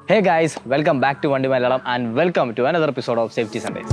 hey guys welcome back to Vandi Malayalam and welcome to another episode of safety Sundays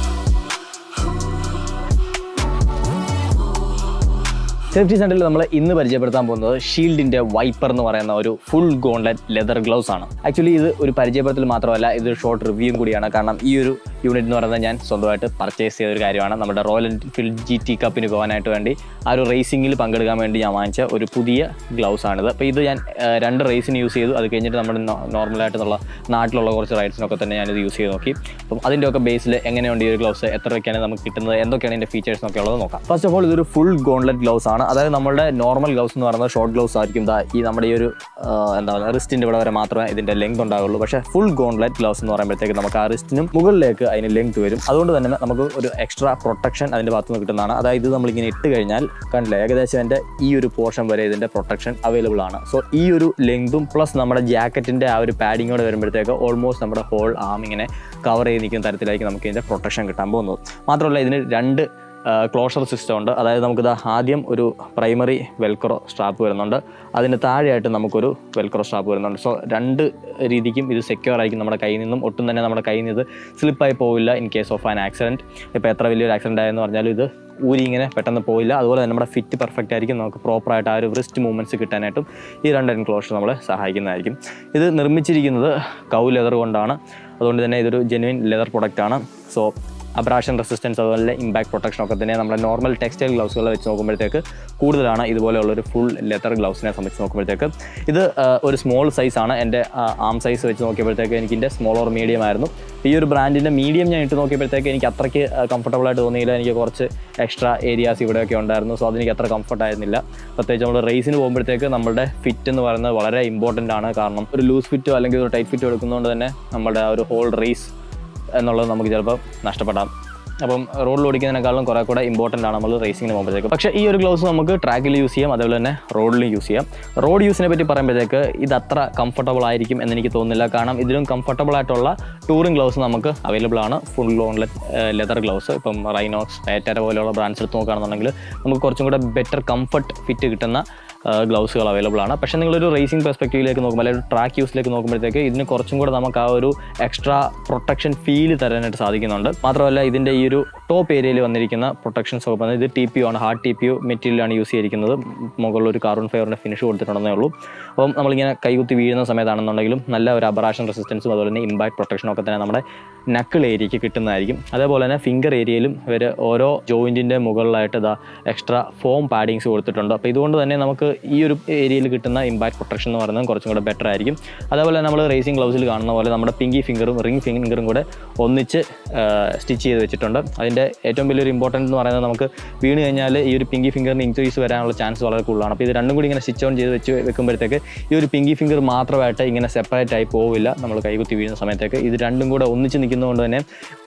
safety സെന്ററിൽ നമ്മൾ ഇന്ന് പരിചയപ്പെടുത്താൻ പോകുന്നത് ഷീൽഡിന്റെ വൈപ്പർ എന്ന് പറയുന്ന ഒരു ഫുൾ ഗോൺലെറ്റ് ലെതർ ഗ്ലൗസ് ആണ് ആക്ച്വലി ഇത് ഒരു പരിചയപ്പെടുത്തൽ മാത്രമല്ല ഇത് ഷോർട്ട് റിവ്യൂയും കൂടിയാണ് കാരണം ഈ ഒരു യൂണിറ്റ് എന്ന് പറയുന്നത് ഞാൻ സ്വന്തമായിട്ട് പർച്ചേസ് ചെയ്ത ഒരു കാര്യമാണ് നമ്മുടെ റോയൽ എൻഫീൽഡ് ജി ടി കപ്പിന് പോകാനായിട്ട് വേണ്ടി ആ ഒരു റേസിംഗിൽ പങ്കെടുക്കാൻ വേണ്ടി ഞാൻ വാങ്ങിച്ച ഒരു പുതിയ ഗ്ലൗസ് ആണിത് അപ്പോൾ ഇത് ഞാൻ ആ, രണ്ട് റേസിന് യൂസ് ചെയ്തു അത് കഴിഞ്ഞിട്ട് നമ്മുടെ നോർമലായിട്ടുള്ള നാട്ടിലുള്ള കുറച്ച് റൈഡ്സിനൊക്കെ തന്നെ ഞാനിത് യൂസ് ചെയ്ത് നോക്കി അപ്പം അതിൻ്റെ ഒക്കെ ബേസിൽ എങ്ങനെയുണ്ട് ഈ ഒരു ഗ്ലൗസ് എത്ര രൂപയ്ക്കാണ് നമുക്ക് കിട്ടുന്നത് എന്തൊക്കെയാണ് ഇതിൻ്റെ ഫീച്ചേഴ്സ് ഒക്കെ ഉള്ളത് നോക്കാം ഫസ്റ്റ് ഓഫ് ഓൾ ഇതൊരു ഫുൾ ഗോൺലെറ്റ് ഗ്ലൗസ് ആണ് അതായത് നമ്മുടെ നോർമൽ ഗ്ലൗസ് എന്ന് പറയുന്നത് ഷോർട്ട് ഗ്ലൗസ് ആയിരിക്കും ദാ ഈ നമ്മുടെ ഈ ഒരു ആ, എന്താ പറയുക റിസ്റ്റിൻ്റെ ഇവിടെ വരെ മാത്രമേ ഇതിൻ്റെ ലെങ്ത് ഉണ്ടാവുള്ളൂ പക്ഷേ ഫുൾ ഗോൺലെറ്റ് ഗ്ലൗസ് എന്ന് പറയുമ്പോഴത്തേക്ക് നമുക്ക് ആ റിസ്റ്റിനും മുകളിലേക്ക് അതിന് ലെങ്ത് വരും അതുകൊണ്ട് തന്നെ നമുക്ക് ഒരു എക്സ്ട്രാ പ്രൊട്ടക്ഷൻ അതിൻ്റെ ഭാഗത്ത് നിന്ന് കിട്ടുന്നതാണ് അതായത് ഇത് നമ്മളിങ്ങനെ ഇട്ട് കഴിഞ്ഞാൽ കണ്ടില്ലേ ഏകദേശം എൻ്റെ ഈ ഒരു പോർഷൻ വരെ ഇതിൻ്റെ പ്രൊട്ടക്ഷൻ അവൈലബിൾ ആണ് സോ ഈ ഒരു ലെങ്തും പ്ലസ് നമ്മുടെ ജാക്കറ്റിൻ്റെ ആ ഒരു പാഡിങ്ങോട് വരുമ്പോഴത്തേക്ക് ഓൾമോസ്റ്റ് നമ്മുടെ ഹോൾ ആം ഇങ്ങനെ കവർ ചെയ്ത് നിൽക്കുന്ന തരത്തിലായിരിക്കും നമുക്ക് ഇതിൻ്റെ പ്രൊട്ടക്ഷൻ കിട്ടാൻ പോകുന്നത് മാത്രമല്ല ഇതിന് രണ്ട് ക്ലോഷർ സിസ്റ്റം ഉണ്ട് അതായത് നമുക്കിത് ആദ്യം ഒരു പ്രൈമറി വെൽക്രോ സ്ട്രാപ്പ് വരുന്നുണ്ട് അതിന് താഴെയായിട്ട് നമുക്കൊരു വെൽക്രോ സ്ട്രാപ്പ് വരുന്നുണ്ട് സോ രണ്ട് രീതിക്കും ഇത് സെക്യൂർ ആയിരിക്കും നമ്മുടെ കയ്യിൽ നിന്നും ഒട്ടും തന്നെ നമ്മുടെ കയ്യിൽ നിന്ന് ഇത് സ്ലിപ്പായി പോവില്ല in case of an accident ഇപ്പോൾ എത്ര വലിയൊരു ആക്സിഡൻ്റ് ആയെന്ന് പറഞ്ഞാലും ഇത് ഊരി ഇങ്ങനെ പെട്ടെന്ന് പോയില്ല അതുപോലെ തന്നെ നമ്മുടെ ഫിറ്റ് പെർഫെക്റ്റ് ആയിരിക്കും നമുക്ക് പ്രോപ്പറായിട്ട് ആ ഒരു റിസ്റ്റ് മൂവ്മെൻറ്റ്സ് കിട്ടാനായിട്ടും ഈ രണ്ട് എൻക്ലോഷർ നമ്മളെ സഹായിക്കുന്നതായിരിക്കും ഇത് നിർമ്മിച്ചിരിക്കുന്നത് കൗ ലെതർ കൊണ്ടാണ് അതുകൊണ്ട് തന്നെ ഇതൊരു ജെനുവിൻ ലെതർ പ്രൊഡക്റ്റ് ആണ് സോ അബ്രാഷൻ റെസിസ്റ്റൻസ് അതുപോലെ ഇമ്പാക്ട് പ്രൊട്ടക്ഷൻ ഒക്കെ തന്നെ നമ്മുടെ നോർമൽ ടെക്സ്റ്റൈൽ ഗ്ലൗസുകൾ വെച്ച് നോക്കുമ്പോഴത്തേക്ക് കൂടുതലാണ് ഇതുപോലെയുള്ള ഒരു ഫുൾ ലെതർ ഗ്ലൗസിനെ സംബന്ധിച്ച് നോക്കുമ്പോഴത്തേക്ക് ഇത് ആ, ഒരു സ്മോൾ സൈസാണ് എൻ്റെ ആം സൈസ് വെച്ച് നോക്കിയപ്പോഴത്തേക്ക് എനിക്ക് എൻ്റെ സ്മോൾ ഓർ മീഡിയം ആയിരുന്നു ഈ ഒരു ബ്രാൻഡിൻ്റെ മീഡിയം ഞാൻ ഇട്ട് നോക്കിയപ്പോഴത്തേക്ക് എനിക്ക് അത്രയ്ക്ക് കംഫർട്ടബിൾ ആയിട്ട് തോന്നിയില്ല എനിക്ക് കുറച്ച് എക്സ്ട്രാ ഏരിയാസ് ഇവിടെയൊക്കെ ഉണ്ടായിരുന്നു സോ അതെനിക്ക് അത്ര കംഫർട്ട് ആയിരുന്നില്ല പ്രത്യേകിച്ച് നമ്മൾ റേസിന് പോകുമ്പോഴത്തേക്ക് നമ്മുടെ ഫിറ്റ് എന്ന് പറയുന്നത് വളരെ ഇമ്പോർട്ടൻ്റ് ആണ് കാരണം ഒരു ലൂസ് ഫിറ്റോ അല്ലെങ്കിൽ ഒരു ടൈറ്റ് ഫിറ്റോ എടുക്കുന്നതുകൊണ്ട് തന്നെ നമ്മുടെ ആ ഒരു ഹോൾ റേസ് എന്നുള്ളത് നമുക്ക് ചിലപ്പോൾ നഷ്ടപ്പെടാം അപ്പം റോഡിൽ ഓടിക്കുന്നതിനേക്കാളും കുറേ കൂടെ ഇമ്പോർട്ടൻ്റ് ആണ് നമ്മൾ റേസിങ്ങിന് പോകുമ്പോഴത്തേക്ക് പക്ഷേ ഈ ഒരു ഗ്ലൗസ് നമുക്ക് ട്രാക്കിൽ യൂസ് ചെയ്യാം അതേപോലെ തന്നെ റോഡിലും യൂസ് ചെയ്യാം റോഡ് യൂസിനെ പറ്റി പറയുമ്പോഴത്തേക്ക് ഇത് അത്ര കംഫർട്ടബിൾ ആയിരിക്കും എന്ന് എനിക്ക് തോന്നുന്നില്ല കാരണം ഇതിലും കംഫർട്ടബിൾ ആയിട്ടുള്ള ടൂറിംഗ് ഗ്ലൗസ് നമുക്ക് അവൈലബിൾ ആണ് ഫുൾ ലോൺലെറ്റ് ലെതർ ഗ്ലൗസ് ഇപ്പം റൈനോക്സ് പേറ്റര പോലെയുള്ള ബ്രാൻഡ്സ് എടുത്ത് നോക്കുകയാണെന്നുണ്ടെങ്കിൽ നമുക്ക് കുറച്ചും കൂടെ ബെറ്റർ കംഫർട്ട് ഫിറ്റ് കിട്ടുന്ന ഗ്ലൗസുകൾ അവൈലബിൾ ആണ് പക്ഷേ നിങ്ങളൊരു റേസിംഗ് പെർസ്പെക്റ്റീവിലേക്ക് നോക്കുമ്പോൾ അല്ലെങ്കിൽ ഒരു ട്രാക്ക് യൂസിലേക്ക് നോക്കുമ്പോഴത്തേക്ക് ഇതിന് കുറച്ചും കൂടെ നമുക്ക് ആ ഒരു എക്സ്ട്രാ പ്രൊട്ടക്ഷൻ ഫീൽ തരാനായിട്ട് സാധിക്കുന്നുണ്ട് മാത്രമല്ല ഇതിൻ്റെ ഈ ഒരു ടോപ്പ് ഏരിയയിൽ വന്നിരിക്കുന്ന പ്രൊട്ടക്ഷൻസ് ഒക്കെ പറഞ്ഞാൽ ഇത് ടി പി ആണ് ഹാർഡ് ടി പി യു മെറ്റീരിയലാണ് യൂസ് ചെയ്തിരിക്കുന്നത് മുകളിൽ ഒരു കാർബൺ ഫൈബറിൻ്റെ ഫിനിഷ് കൊടുത്തിട്ടുണ്ടെന്നേ ഉള്ളൂ അപ്പം നമ്മളിങ്ങനെ കൈകുത്തി വീഴുന്ന സമയത്താണെന്നുണ്ടെങ്കിലും നല്ല ഒരു അബറാഷൻ റെസിസ്റ്റൻസും അതുപോലെ തന്നെ ഇമ്പാക്ട് പ്രൊട്ടക്ഷനും ഒക്കെ തന്നെ നമ്മുടെ നക്കിൾ ഏരിയയ്ക്ക് കിട്ടുന്നതായിരിക്കും അതേപോലെ തന്നെ ഫിംഗർ ഏരിയയിലും ഇവർ ഓരോ ജോയിൻറ്റിൻ്റെ മുകളിലായിട്ട് ഇതാ എക്സ്ട്രാ ഫോം പാഡിങ്സ് കൊടുത്തിട്ടുണ്ട് അപ്പോൾ ഇതുകൊണ്ട് തന്നെ നമുക്ക് ഈ ഒരു ഏരിയയിൽ കിട്ടുന്ന ഇമ്പാക്ട് പ്രൊട്ടക്ഷൻ എന്ന് പറയുന്നത് കുറച്ചും കൂടെ ബെറ്റർ ആയിരിക്കും അതേപോലെ തന്നെ നമ്മൾ റേസിംഗ് ഗ്ലൗസിൽ കാണുന്ന പോലെ നമ്മുടെ പിങ്കി ഫിംഗറും റിംഗ് ഫിംഗറും കൂടെ ഒന്നിച്ച് സ്റ്റിച്ച് ചെയ്ത് വെച്ചിട്ടുണ്ട് അതിൻ്റെ ഏറ്റവും വലിയൊരു ഇമ്പോർട്ടൻറ്റ് എന്ന് പറയുന്നത് നമുക്ക് വീണ് കഴിഞ്ഞാൽ ഈ ഒരു പിങ്കി ഫിംഗറിന് ഇൻക്രീസ് വരാനുള്ള ചാൻസ് വളരെ കൂടുതലാണ് അപ്പോൾ ഇത് രണ്ടും കൂടി ഇങ്ങനെ സ്റ്റിച്ച് ഓൺ ചെയ്ത് വെച്ച് വെക്കുമ്പോഴത്തേക്ക് ഈ ഒരു പിങ്കി ഫിംഗർ മാത്രമായിട്ട് ഇങ്ങനെ സെപ്പറേറ്റ് ആയി പോവില്ല നമ്മൾ കൈകുത്തി വീഴുന്ന സമയത്തേക്ക് ഇത് രണ്ടും കൂടെ ഒന്നിച്ച് നിൽക്കുന്നതുകൊണ്ട് തന്നെ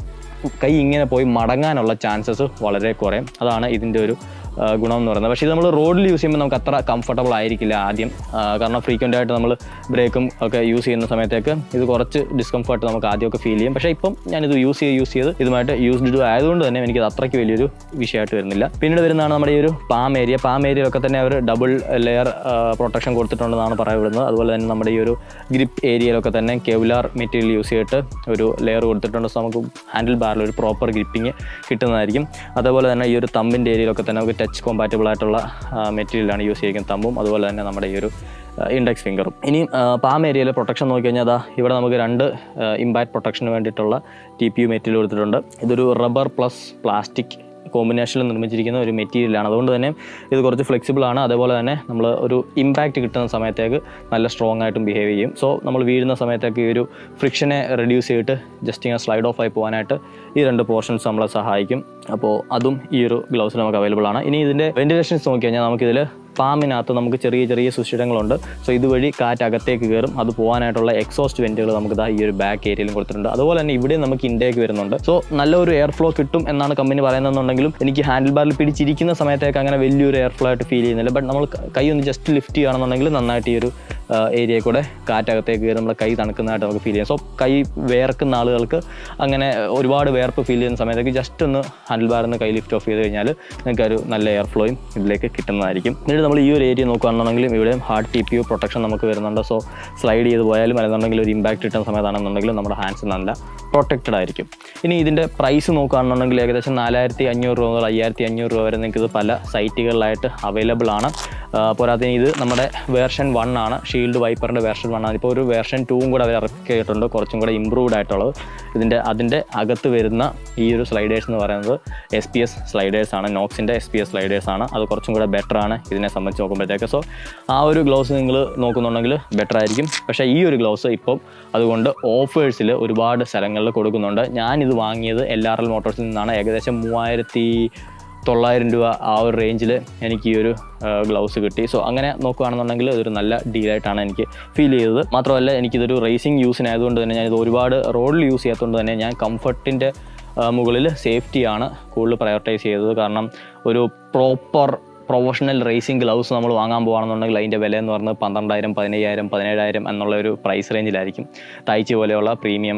കൈ ഇങ്ങനെ പോയി മടങ്ങാനുള്ള ചാൻസസ് വളരെ കുറയും അതാണ് ഇതിൻ്റെ ഒരു ആ, ഗുണം എന്ന് പറയുന്നത് പക്ഷേ ഇത് നമ്മൾ റോഡിൽ യൂസ് ചെയ്യുമ്പോൾ നമുക്ക് അത്ര കംഫർട്ടബിൾ ആയിരിക്കില്ല ആദ്യം ആ, കാരണം ഫ്രീക്വൻ്റ് ആയിട്ട് നമ്മൾ ബ്രേക്കും ഒക്കെ യൂസ് ചെയ്യുന്ന സമയത്തേക്ക് ഇത് കുറച്ച് ഡിസ്കംഫർട്ട് നമുക്ക് ആദ്യമൊക്കെ ഫീൽ ചെയ്യും പക്ഷേ ഇപ്പം ഞാനിത് യൂസ് ചെയ്ത് യൂസ് ചെയ്ത് ഇതുമായിട്ട് യൂസ്ഡ് ആയതുകൊണ്ട് തന്നെ എനിക്ക് അത്രയ്ക്ക് വലിയൊരു വിഷയമായിട്ട് വരുന്നില്ല പിന്നീട് വരുന്നതാണ് നമ്മുടെ ഈ ഒരു പാം ഏരിയ പാം ഏരിയയിലൊക്കെ തന്നെ അവർ ഡബിൾ ലെയർ പ്രൊട്ടക്ഷൻ കൊടുത്തിട്ടുണ്ടെന്നാണ് പറയപ്പെടുന്നത് അതുപോലെ തന്നെ നമ്മുടെ ഈ ഒരു ഗ്രിപ്പ് ഏരിയയിലൊക്കെ തന്നെ കെവലാർ മെറ്റീരിയൽ യൂസ് ചെയ്തിട്ട് ഒരു ലെയർ കൊടുത്തിട്ടുണ്ട് സോ നമുക്ക് ഹാൻഡിൽ ബാറിൽ ഒരു പ്രോപ്പർ ഗ്രിപ്പിംഗ് കിട്ടുന്നതായിരിക്കും അതേപോലെ തന്നെ ഈ ഒരു തമ്പിൻ്റെ ഏരിയയിലൊക്കെ തന്നെ നമുക്ക് ടച്ച് കോമ്പാറ്റബിൾ ആയിട്ടുള്ള മെറ്റീരിയലാണ് യൂസ് ചെയ്തിരിക്കുന്നത് തമ്പും അതുപോലെ തന്നെ നമ്മുടെ ഈ ഒരു ഇൻഡെക്സ് ഫിംഗറും ഇനി പാം ഏരിയയിൽ പ്രൊട്ടക്ഷൻ നോക്കിക്കഴിഞ്ഞാൽ അതാ ഇവിടെ നമുക്ക് രണ്ട് ഇമ്പാക്ട് പ്രൊട്ടക്ഷന് വേണ്ടിയിട്ടുള്ള ടി പി യു മെറ്റീരിയൽ കൊടുത്തിട്ടുണ്ട് ഇതൊരു റബ്ബർ പ്ലസ് പ്ലാസ്റ്റിക് കോമ്പിനേഷനിൽ നിർമ്മിച്ചിരിക്കുന്ന ഒരു മെറ്റീരിയലാണ് അതുകൊണ്ട് തന്നെ ഇത് കുറച്ച് ഫ്ലെക്സിബിൾ ആണ് അതേപോലെ തന്നെ നമ്മൾ ഒരു ഇമ്പാക്റ്റ് കിട്ടുന്ന സമയത്തേക്ക് നല്ല സ്ട്രോങ് ആയിട്ടും ബിഹേവ് ചെയ്യും സോ നമ്മൾ വീഴുന്ന സമയത്തേക്ക് ഈ ഒരു ഫ്രിക്ഷനെ റെഡ്യൂസ് ചെയ്തിട്ട് ജസ്റ്റ് ഇങ്ങനെ സ്ലൈഡ് ഓഫ് ആയി പോകാനായിട്ട് ഈ രണ്ട് പോർഷൻസ് നമ്മളെ സഹായിക്കും അപ്പോൾ അതും ഈ ഒരു ഗ്ലൗസിൽ നമുക്ക് അവൈലബിൾ ആണ് ഇനി ഇതിൻ്റെ വെന്റിലേഷൻസ് നോക്കി കഴിഞ്ഞാൽ നമുക്കിതിൽ പാമ്പിനകത്ത് നമുക്ക് ചെറിയ ചെറിയ സുഷിരങ്ങളുണ്ട് സോ ഇതുവഴി കാറ്റ് അകത്തേക്ക് കയറും അത് പോകാനായിട്ടുള്ള എക്സോസ്റ്റ് വെൻറ്റുകൾ നമുക്ക് ദാ ഈ ഒരു ബാക്ക് ഏരിയയിലും കൊടുത്തിട്ടുണ്ട് അതുപോലെ തന്നെ ഇവിടെ നമുക്ക് ഇൻടേക്ക് വരുന്നുണ്ട് സോ നല്ലൊരു എയർ ഫ്ലോ കിട്ടും എന്നാണ് കമ്പനി പറയുന്നതെന്നുണ്ടെങ്കിലും എനിക്ക് ഹാൻഡിൽ ബാറിൽ പിടിച്ചിരിക്കുന്ന സമയത്തേക്ക് അങ്ങനെ വലിയൊരു എയർ ഫ്ലോ ആയിട്ട് ഫീൽ ചെയ്യുന്നില്ല ബട്ട് നമ്മൾ കൈ ഒന്ന് ജസ്റ്റ് ലിഫ്റ്റ് ചെയ്യുകയാണെന്നുണ്ടെങ്കിൽ നന്നായിട്ട് ഈ ഒരു ഏരിയയിൽ കൂടെ കാറ്റകത്തേക്ക് കയറി നമ്മുടെ കൈ തണുക്കുന്നതായിട്ട് നമുക്ക് ഫീൽ ചെയ്യാം സോ കൈ വേർക്കുന്ന ആളുകൾക്ക് അങ്ങനെ ഒരുപാട് വേർപ്പ് ഫീൽ ചെയ്യുന്ന സമയത്തേക്ക് ജസ്റ്റ് ഒന്ന് ഹാൻഡിൽ ബാറിൽ നിന്ന് കൈ ലിഫ്റ്റ് ഓഫ് ചെയ്ത് കഴിഞ്ഞാൽ നിങ്ങൾക്ക് ഒരു നല്ല എയർ ഫ്ലോയും ഇതിലേക്ക് കിട്ടുന്നതായിരിക്കും എന്നിട്ട് നമ്മൾ ഈ ഒരു ഏരിയ നോക്കുകയാണെന്നുണ്ടെങ്കിലും ഇവിടെയും hard T P U protection നമുക്ക് വരുന്നുണ്ട് സോ സ്ലൈഡ് ചെയ്ത് പോയാലും അല്ലെന്നുണ്ടെങ്കിൽ ഒരു ഇമ്പാക്ട് കിട്ടുന്ന സമയത്താണെന്നുണ്ടെങ്കിൽ നമ്മുടെ ഹാൻഡ്സ് നല്ല പ്രൊട്ടക്റ്റഡ് ആയിരിക്കും ഇനി ഇതിൻ്റെ പ്രൈസ് നോക്കുകയാണെന്നുണ്ടെങ്കിൽ ഏകദേശം നാലായിരത്തി അഞ്ഞൂറ് രൂപ മുതൽ അയ്യായിരത്തി അഞ്ഞൂറ് രൂപ വരെ നിങ്ങൾക്ക് ഇത് പല സൈറ്റുകളിലായിട്ട് അവൈലബിൾ ആണ് ആ, പോരാത്തതിന് ഇത് നമ്മുടെ വേർഷൻ വൺ ആണ് ഷീൽഡ് വൈപ്പറിൻ്റെ വേർഷൻ വൺ ആണ് ഇപ്പോൾ ഒരു വേർഷൻ ടൂവും കൂടെ അവർ ഇറക്കിയിട്ടുണ്ട് കുറച്ചും കൂടെ ഇമ്പ്രൂവ്ഡ് ആയിട്ടുള്ളത് ഇതിൻ്റെ അതിൻ്റെ അകത്ത് വരുന്ന ഈ ഒരു സ്ലൈഡേഴ്സ് എന്ന് പറയുന്നത് എസ് പി എസ് സ്ലൈഡേഴ്സ് ആണ് നോക്സിൻ്റെ എസ് പി എസ് സ്ലൈഡേഴ്സ് ആണ് അത് കുറച്ചും കൂടെ ബെറ്റർ ആണ് ഇതിനെ സംബന്ധിച്ച് നോക്കുമ്പോഴത്തേക്ക് സോ ആ ഒരു ഗ്ലൗസ് നിങ്ങൾ നോക്കുന്നുണ്ടെങ്കിൽ ബെറ്റർ ആയിരിക്കും പക്ഷേ ഈ ഒരു ഗ്ലൗസ് ഇപ്പം അതുകൊണ്ട് ഓഫേഴ്സിൽ ഒരുപാട് സ്ഥലങ്ങളിൽ കൊടുക്കുന്നുണ്ട് ഞാനിത് വാങ്ങിയത് എൽ ആർ എൽ മോട്ടോഴ്സിൽ നിന്നാണ് ഏകദേശം മൂവായിരത്തി തൊള്ളായിരം രൂപ ആ ഒരു റേഞ്ചിൽ എനിക്ക് ഈ ഒരു ഗ്ലൗസ് കിട്ടി സോ അങ്ങനെ നോക്കുകയാണെന്നുണ്ടെങ്കിൽ ഇതൊരു നല്ല ഡീലായിട്ടാണ് എനിക്ക് ഫീൽ ചെയ്തത് മാത്രമല്ല എനിക്കിതൊരു റേസിംഗ് യൂസിനായതുകൊണ്ട് തന്നെ ഞാനിത് ഒരുപാട് റോഡിൽ യൂസ് ചെയ്യാത്തതുകൊണ്ട് തന്നെ ഞാൻ കംഫർട്ടിൻ്റെ മുകളിൽ സേഫ്റ്റിയാണ് കൂടുതൽ പ്രയോറിറ്റൈസ് ചെയ്തത് കാരണം ഒരു പ്രോപ്പർ പ്രൊഫഷണൽ റേസിംഗ് ഗ്ലൗസ് നമ്മൾ വാങ്ങാൻ പോകുകയാണെന്നുണ്ടെങ്കിൽ അതിൻ്റെ വില എന്ന് പറയുന്നത് പന്ത്രണ്ടായിരം പതിനയ്യായിരം പതിനേഴായിരം എന്നുള്ള ഒരു പ്രൈസ് റേഞ്ചിലായിരിക്കും തായ്ച്ച് പോലെയുള്ള പ്രീമിയം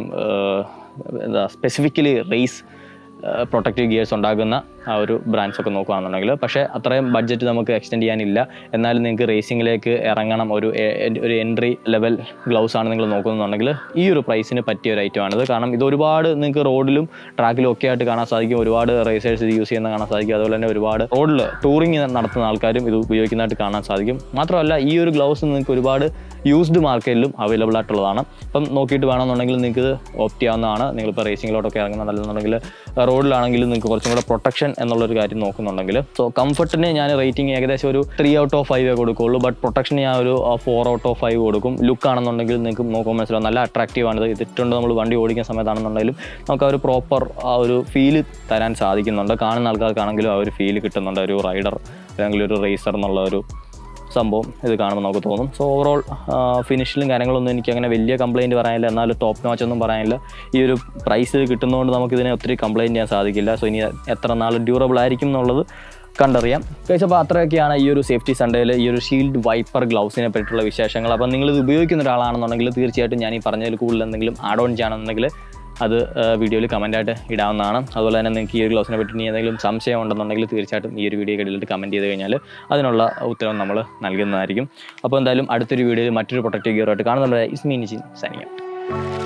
എന്താ സ്പെസിഫിക്കലി റേസ് പ്രൊട്ടക്റ്റീവ് ഗിയേഴ്സ് ഉണ്ടാക്കുന്ന ആ ഒരു ബ്രാൻഡ്സ് ഒക്കെ നോക്കുകയാണെന്നുണ്ടെങ്കിൽ പക്ഷേ അത്രയും ബഡ്ജറ്റ് നമുക്ക് എക്സ്റ്റെൻഡ് ചെയ്യാനില്ല എന്നാലും നിങ്ങൾക്ക് റേസിംഗിലേക്ക് ഇറങ്ങണം ഒരു എ- ഒരു എൻട്രി ലെവൽ ഗ്ലൗസ് ആണ് നിങ്ങൾ നോക്കുന്നുണ്ടെങ്കിൽ ഈ ഒരു പ്രൈസിന് പറ്റിയ ഒരു ഐറ്റമാണിത് കാരണം ഇത് ഒരുപാട് നിങ്ങൾക്ക് റോഡിലും ട്രാക്കിലും ഒക്കെ ആയിട്ട് കാണാൻ സാധിക്കും ഒരുപാട് റേസേഴ്സ് ഇത് യൂസ് ചെയ്യുന്ന കാണാൻ സാധിക്കും അതുപോലെ തന്നെ ഒരുപാട് റോഡിൽ ടൂറിങ് നടത്തുന്ന ആൾക്കാരും ഇത് ഉപയോഗിക്കുന്നതായിട്ട് കാണാൻ സാധിക്കും മാത്രമല്ല ഈ ഒരു ഗ്ലൗസ് നിങ്ങൾക്ക് ഒരുപാട് യൂസ്ഡ് മാർക്കറ്റിലും അവൈലബിൾ ആയിട്ടുള്ളതാണ് അപ്പം നോക്കിയിട്ട് വേണമെന്നുണ്ടെങ്കിൽ നിങ്ങൾക്ക് ഇത് ഓപ്റ്റ് ചെയ്യാവുന്നതാണ് നിങ്ങളിപ്പോൾ റേസിംഗിലോട്ടൊക്കെ ഇറങ്ങുന്നുണ്ടെന്നുണ്ടെങ്കിൽ റോഡിലാണെങ്കിൽ നിങ്ങൾക്ക് കുറച്ചും കൂടെ പ്രൊട്ടക്ഷൻ എന്നുള്ളൊരു കാര്യം നോക്കുന്നുണ്ടെങ്കിൽ സോ കംഫർട്ടിന് ഞാൻ റേറ്റിംഗ് ഏകദേശം ഒരു ത്രീ ഔട്ട് ഓഫ് ഫൈവ് കൊടുക്കുള്ളൂ ബട്ട് പ്രൊട്ടക്ഷന് ഞാൻ ഒരു ഫോർ ഔട്ട് ഓഫ് ഫൈവ് കൊടുക്കും ലുക്ക് ആണെന്നുണ്ടെങ്കിൽ നിങ്ങൾക്ക് നോക്കുമ്പോൾ മനസ്സിലാവും നല്ല അട്രാക്റ്റീവ് ആണിത് ഇതിട്ടുണ്ട് നമ്മൾ വണ്ടി ഓടിക്കുന്ന സമയത്താണെന്നുണ്ടെങ്കിലും നമുക്ക് ആ ഒരു പ്രോപ്പർ ആ ഒരു ഫീല് തരാൻ സാധിക്കുന്നുണ്ട് കാണുന്ന ആൾക്കാർക്കാണെങ്കിലും ആ ഒരു ഫീല് കിട്ടുന്നുണ്ട് ഒരു റൈഡർ അല്ലെങ്കിൽ ഒരു റേസർ എന്നുള്ള ഒരു സംഭവം ഇത് കാണുമ്പോൾ നമുക്ക് തോന്നും സോ ഓവറോൾ ഫിനിഷിലും കാര്യങ്ങളൊന്നും എനിക്ക് അങ്ങനെ വലിയ കംപ്ലയിൻറ്റ് പറയാനില്ല എന്നാലും ടോപ്പ് നോച്ച് ഒന്നും പറയാനില്ല ഈ ഒരു പ്രൈസ് കിട്ടുന്നതുകൊണ്ട് നമുക്ക് ഇതിനെ ഒത്തിരി കംപ്ലയിൻറ്റ് ചെയ്യാൻ സാധിക്കില്ല സോ ഇനി എത്ര നാൾ ഡ്യൂറബിൾ ആയിരിക്കും എന്നുള്ളത് കണ്ടറിയാം കഴിച്ച അപ്പോൾ അത്രയൊക്കെയാണ് ഈ ഒരു സേഫ്റ്റി സൺഡേയിൽ ഈ ഒരു ഷീൽഡ് വൈപ്പർ ഗ്ലൗസിനെ പറ്റിയിട്ടുള്ള വിശേഷങ്ങൾ അപ്പോൾ നിങ്ങൾ ഇത് ഉപയോഗിക്കുന്ന ഒരാളാണെന്നുണ്ടെങ്കിൽ തീർച്ചയായിട്ടും ഞാൻ ഈ പറഞ്ഞതിൽ കൂടുതൽ എന്തെങ്കിലും ആഡ് ഓൺ ചെയ്യണമെന്നുണ്ടെങ്കിൽ അത് വീഡിയോയിൽ കമൻറ്റായിട്ട് ഇടാവുന്നതാണ് അതുപോലെ തന്നെ നിങ്ങൾക്ക് ഈ ഒരു ഗ്ലൗസിനെ പറ്റി ഇനി എന്തെങ്കിലും സംശയം ഉണ്ടെന്നുണ്ടെങ്കിൽ തീർച്ചയായിട്ടും ഈ ഒരു വീഡിയോ കടിയിലിട്ട് കമൻറ്റ് ചെയ്ത് കഴിഞ്ഞാൽ അതിനുള്ള ഉത്തരം നമ്മൾ നൽകുന്നതായിരിക്കും അപ്പോൾ എന്തായാലും അടുത്തൊരു വീഡിയോയിൽ മറ്റൊരു പ്രൊട്ടക്റ്റീവ് ഗിയറായിട്ട് കാണുന്നുണ്ട് ഇസ്മീനിച്ചിൻ സനിയ